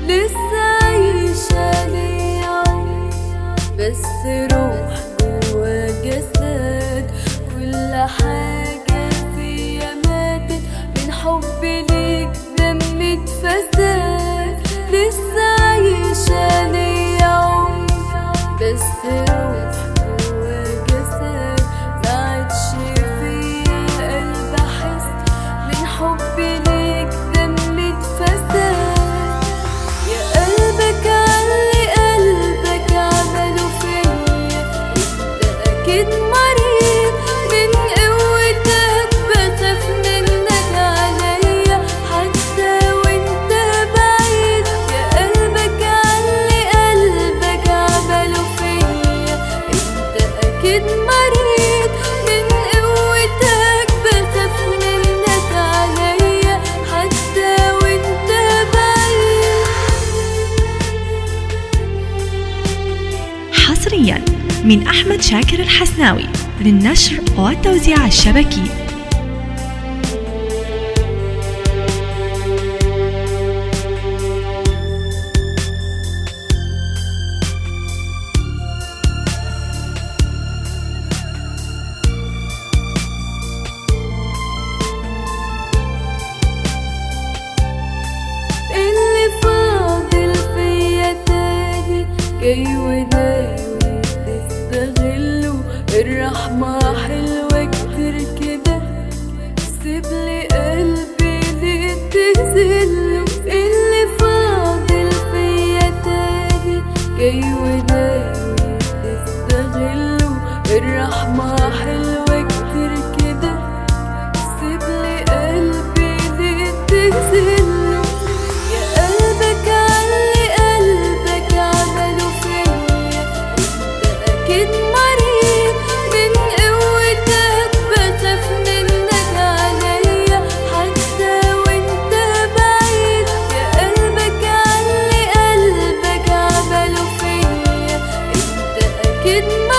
لسه عايشة ليا بس روح جوا جسد كل حاجة فيا ماتت من حبي ليك دمت فساد لسه عايشة ليا بس روح جوا جسد ما عادش فيا قلب احس من حبي ليك دمت فساد يا قلبك علي قلبك عمله فيا انت اكيد مريض من قوتك بخاف منك عليا حتى وانت بعيد يا قلبك علي قلبك عمله فيا انت اكيد مريض من قوتك بخاف منك عليا حتى وانت بعيد حصريا من أحمد شاكر الحسناوي للنشر والتوزيع الشبكي اللي فاضل فيا تاني جاي وناوي تستغله الرحمة حلوة كتير كده سيبلي قلبي ليه تهزله اللي فاضل فيا تاني جاي وناوي تستغله الرحمة حلوة كتير كده سيبلي قلبي ليه تهزله يا قلبك علي قلبك عمله فيا انت اكيد مريض من قوتك بخاف منك عليا حتى وانت بعيد يا قلبك علي قلبك عمله فيا انت اكيد مريض